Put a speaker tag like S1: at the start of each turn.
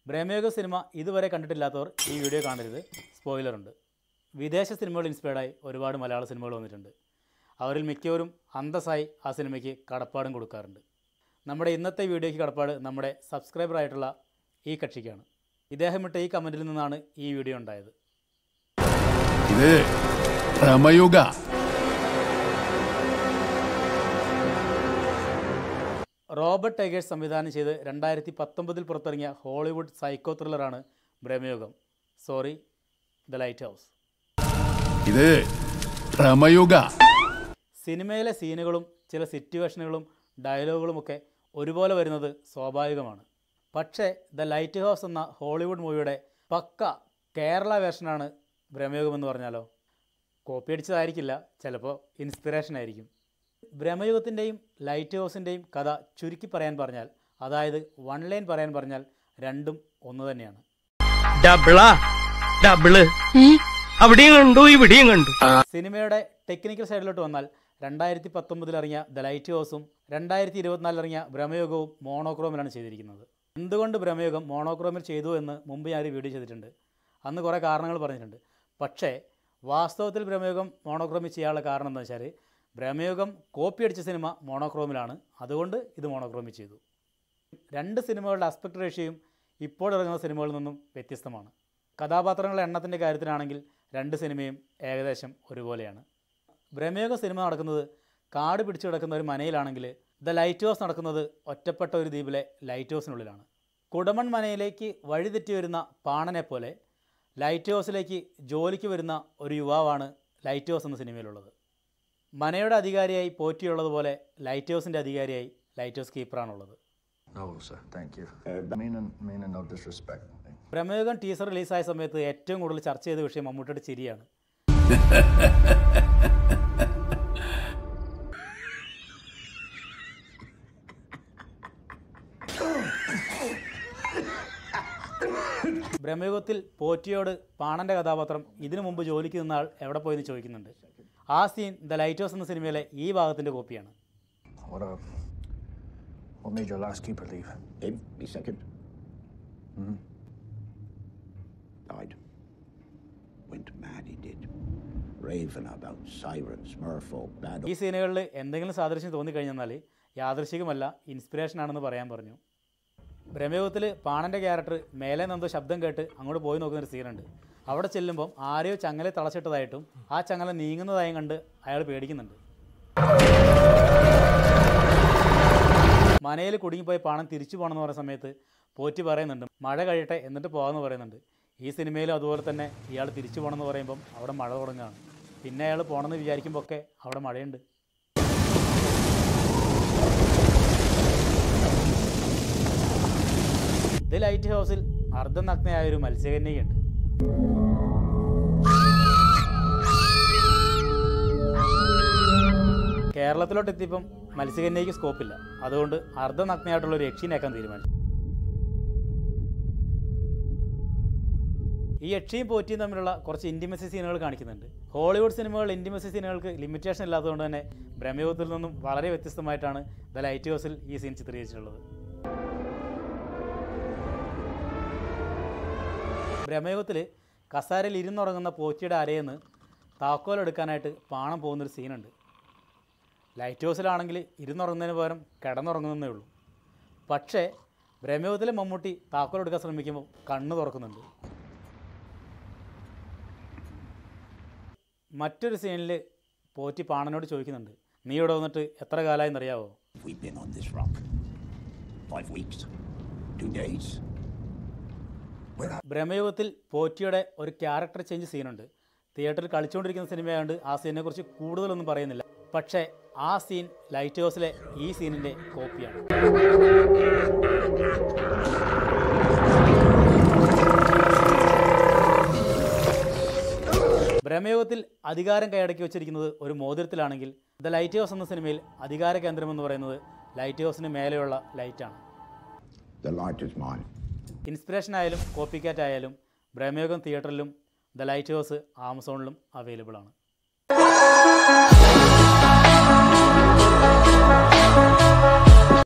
S1: ബ്രഹ്മയോഗ cinema ഇതുവരെ കണ്ടിട്ടില്ലാത്തവർ ഈ video കാണരുത് സ്പോയിലറുണ്ട് വിദേശ സിനിമകൾ ഇൻസ്പയർഡായി ഒരുപാട് മലയാള സിനിമകൾ വന്നിട്ടുണ്ട് അവരിൽ മിക്കവരും അന്തസ്സായി ആ സിനിമയ്ക്ക് കടപ്പാടും കൊടുക്കാറുണ്ട് നമ്മുടെ ഇന്നത്തെ വീഡിയോയ്ക്ക് കടപ്പാട് നമ്മുടെ സബ്സ്ക്രൈബറായിട്ടുള്ള ഈ കക്ഷിക്കാണ് ഇദ്ദേഹം ഇട്ട ഈ കമൻറ്റിൽ നിന്നാണ് ഈ വീഡിയോ ഉണ്ടായത്
S2: ഇത് ഭ്രമയുഗ
S1: റോബർട്ട് ടൈഗേഴ്സ് സംവിധാനം ചെയ്ത് രണ്ടായിരത്തി പത്തൊമ്പതിൽ പുറത്തിറങ്ങിയ ഹോളിവുഡ് സൈക്കോ ത്രില്ലറാണ് Bramayugam sorry the light house
S2: ഇത് ഭ്രമയുഗ
S1: സിനിമയിലെ സീനുകളും ചില സിറ്റുവേഷനുകളും ഡയലോഗുകളുമൊക്കെ ഒരുപോലെ വരുന്നത് സ്വാഭാവികമാണ് പക്ഷേ ദ ലൈറ്റ് ഹൗസ് എന്ന ഹോളിവുഡ് മൂവിയുടെ പക്ക കേരള വേർഷനാണ് ഭ്രമയുഗം എന്ന് പറഞ്ഞാലോ കോപ്പി അടിച്ചതായിരിക്കില്ല ചിലപ്പോൾ ഇൻസ്പിറേഷൻ ആയിരിക്കും ഭ്രമയുഗത്തിൻ്റെയും ലൈറ്റ് ഹൗസിൻ്റെയും കഥ ചുരുക്കി പറയാൻ പറഞ്ഞാൽ അതായത് വൺ ലൈൻ പറയാൻ പറഞ്ഞാൽ രണ്ടും ഒന്ന് തന്നെയാണ്
S3: ഡബിളാ ഡബിള് അവിടെയും കണ്ടു ഇവിടെയും കണ്ടു
S1: സിനിമയുടെ ടെക്നിക്കൽ സൈഡിലോട്ട് വന്നാൽ രണ്ടായിരത്തി പത്തൊമ്പതിൽ ഇറങ്ങിയ ദ ലൈറ്റ് ഹൗസും രണ്ടായിരത്തി ഇരുപത്തിനാലിൽ ഇറങ്ങിയ ഭ്രമയുഗവും മോണോക്രോമിലാണ് ചെയ്തിരിക്കുന്നത് എന്തുകൊണ്ട് ഭ്രമയുഗം മോണോക്രോമിൽ ചെയ്തു എന്ന് മുമ്പ് ഞാൻ ഒരു വീഡിയോ ചെയ്തിട്ടുണ്ട് അന്ന് കുറേ കാരണങ്ങൾ പറഞ്ഞിട്ടുണ്ട് പക്ഷേ വാസ്തവത്തിൽ ഭ്രമയുഗം മോണോക്രോമിൽ ചെയ്യാനുള്ള കാരണം എന്താ വെച്ചാൽ ഭ്രമയുഗം കോപ്പി അടിച്ച സിനിമ മോണോക്രോമിലാണ് അതുകൊണ്ട് ഇത് മോണോക്രോമിൽ ചെയ്തു രണ്ട് സിനിമകളുടെ അസ്പെക്ട് റേഷ്യയും ഇപ്പോൾ ഇറങ്ങുന്ന സിനിമകളിൽ നിന്നും വ്യത്യസ്തമാണ് കഥാപാത്രങ്ങളുടെ എണ്ണത്തിൻ്റെ കാര്യത്തിലാണെങ്കിൽ രണ്ട് സിനിമയും ഏകദേശം ഒരുപോലെയാണ് ഭ്രമയോഗ സിനിമ നടക്കുന്നത് കാട് പിടിച്ചു കിടക്കുന്ന ഒരു മനയിലാണെങ്കിൽ ദ ലൈറ്റ് ഹൗസ് നടക്കുന്നത് ഒറ്റപ്പെട്ട ഒരു ദ്വീപിലെ ലൈറ്റ് ഹൗസിനുള്ളിലാണ് കുടമൺ മനയിലേക്ക് വഴിതെറ്റി വരുന്ന പാണനെ പോലെ ലൈറ്റ് ഹൗസിലേക്ക് ജോലിക്ക് വരുന്ന ഒരു യുവാവാണ് ലൈറ്റ് ഹൗസ് എന്ന സിനിമയിലുള്ളത് മനയുടെ അധികാരിയായി പോറ്റിയുള്ളതുപോലെ ലൈറ്റ് ഹൗസിൻ്റെ അധികാരിയായി ലൈറ്റ് ഹൗസ് കീപ്പറാണുള്ളത്
S4: No, sir. Thank you. Uh, meaning, meaning no disrespect.
S1: പ്രമേഹം ടീസർ റിലീസായ സമയത്ത് ഏറ്റവും കൂടുതൽ ചർച്ച ചെയ്ത വിഷയം മമ്മൂട്ടിയുടെ ചിരിയാണ് ബ്രഹ്മയുഗത്തിൽ പോറ്റിയോട് പാണന്റെ കഥാപാത്രം ഇതിനു മുമ്പ് ജോലിക്ക് നിന്ന ആൾ എവിടെ പോയെന്ന് ചോദിക്കുന്നുണ്ട് ആ സീൻ ദ ലൈറ്റ് ഹൗസ് എന്ന സിനിമയിലെ ഈ ഭാഗത്തിന്റെ കോപ്പിയാണ്
S4: What uh, What made your last keeper leave?
S5: Him, me second. Died. Went mad, he did. Raving about sirens, merfolk, bad
S1: ഈ സീനുകളിൽ എന്തെങ്കിലും സാദൃശ്യം തോന്നിക്കഴിഞ്ഞാൽ യാദൃശികമല്ല ഇൻസ്പിറേഷൻ ആണെന്ന് പറയാൻ പറഞ്ഞു ബ്രഹ്മയുഗത്തിൽ പാണൻ്റെ ക്യാരക്ടർ മേലെ നിന്നെന്തോ ശബ്ദം കേട്ട് അങ്ങോട്ട് പോയി നോക്കുന്ന ഒരു സീനുണ്ട് അവിടെ ചെല്ലുമ്പം ആരെയോ ചങ്ങലെ തളച്ചിട്ടതായിട്ടും ആ ചങ്ങല നീങ്ങുന്നതായും കണ്ട് അയാൾ പേടിക്കുന്നുണ്ട് മനയിൽ കുടുങ്ങിപ്പോയി പാണം തിരിച്ചു പോകണമെന്ന് പറയുന്ന സമയത്ത് പോറ്റി പറയുന്നുണ്ട് മഴ കഴിയട്ടെ എന്നിട്ട് പോകാമെന്ന് പറയുന്നുണ്ട് ഈ സിനിമയിലും അതുപോലെ തന്നെ ഇയാൾ തിരിച്ചു പോകണമെന്ന് പറയുമ്പം അവിടെ മഴ തുടങ്ങുകയാണ് പിന്നെ അയാൾ പോകണമെന്ന് വിചാരിക്കുമ്പോൾ ഒക്കെ അവിടെ മഴയുണ്ട് ഇത് ലൈറ്റ് ഹൗസിൽ അർദ്ധനഗ്നയായ ഒരു മത്സ്യകന്യകയുണ്ട് കേരളത്തിലോട്ട് എത്തിയപ്പം മത്സ്യകന്യയ്ക്ക് സ്കോപ്പില്ല അതുകൊണ്ട് അർദ്ധനഗ്നയായിട്ടുള്ള ഒരു യക്ഷീനാക്കാൻ തീരുമാനിച്ചു ഈ യക്ഷിയും പോറ്റിയും തമ്മിലുള്ള കുറച്ച് ഇൻറ്റിമസി സീനുകൾ കാണിക്കുന്നുണ്ട് ഹോളിവുഡ് സിനിമകൾ ഇൻറ്റിമസി സീനുകൾക്ക് ലിമിറ്റേഷൻ ഇല്ലാത്തതുകൊണ്ട് തന്നെ ബ്രഹ്മയുഗത്തിൽ നിന്നും വളരെ വ്യത്യസ്തമായിട്ടാണ് ദ ലൈറ്റ് ഹൗസിൽ ഈ സീൻ ചിത്രീകരിച്ചിട്ടുള്ളത് ബ്രഹ്മയുഗത്തിൽ കസാരയിൽ ഇരുന്നുറങ്ങുന്ന പോറ്റിയുടെ അരയെന്ന് താക്കോൽ എടുക്കാനായിട്ട് പാണം പോകുന്നൊരു സീനുണ്ട് ലൈറ്റ് ഹൗസിലാണെങ്കിൽ ഇരുന്നുറങ്ങുന്നതിന് പകരം കിടന്നുറങ്ങുന്നതേ ഉള്ളൂ പക്ഷേ ബ്രഹ്മയുഗത്തിലെ മമ്മൂട്ടി താക്കോൽ എടുക്കാൻ ശ്രമിക്കുമ്പോൾ കണ്ണ് തുറക്കുന്നുണ്ട് മറ്റൊരു സീനിൽ പോറ്റി പാണനോട് ചോദിക്കുന്നുണ്ട് നീ ഇവിടെ വന്നിട്ട് എത്ര കാലമായി എന്നറിയാവോ
S5: We've been on this rock. Five weeks. Two days.
S1: ബ്രഹ്മയുഗത്തിൽ പോറ്റിയുടെ ഒരു ക്യാരക്ടർ ചേഞ്ച് സീനുണ്ട് തിയേറ്ററിൽ കളിച്ചുകൊണ്ടിരിക്കുന്ന സിനിമയായതുകൊണ്ട് ആ സീനിനെക്കുറിച്ച് കൂടുതലൊന്നും പറയുന്നില്ല പക്ഷേ ആ സീൻ ലൈറ്റ് ഹൗസിലെ ഈ സീനിൻ്റെ കോപ്പിയാണ് ബ്രഹ്മയുഗത്തിൽ അധികാരം കൈയടക്കി വെച്ചിരിക്കുന്നത് ഒരു മോതിരത്തിലാണെങ്കിൽ ദ ലൈറ്റ് ഹൗസ് എന്ന സിനിമയിൽ അധികാര കേന്ദ്രം എന്ന് പറയുന്നത് ലൈറ്റ് ഹൗസിന് മേലെയുള്ള ലൈറ്റാണ്
S5: The light is mine.
S1: Inspiration ആയാലും കോപ്പി കാറ്റ് ആയാലും ബ്രഹ്മയോഗം തിയേറ്ററിലും ദ ലൈറ്റ് ഹൗസ് ആമസോണിലും അവൈലബിൾ ആണ്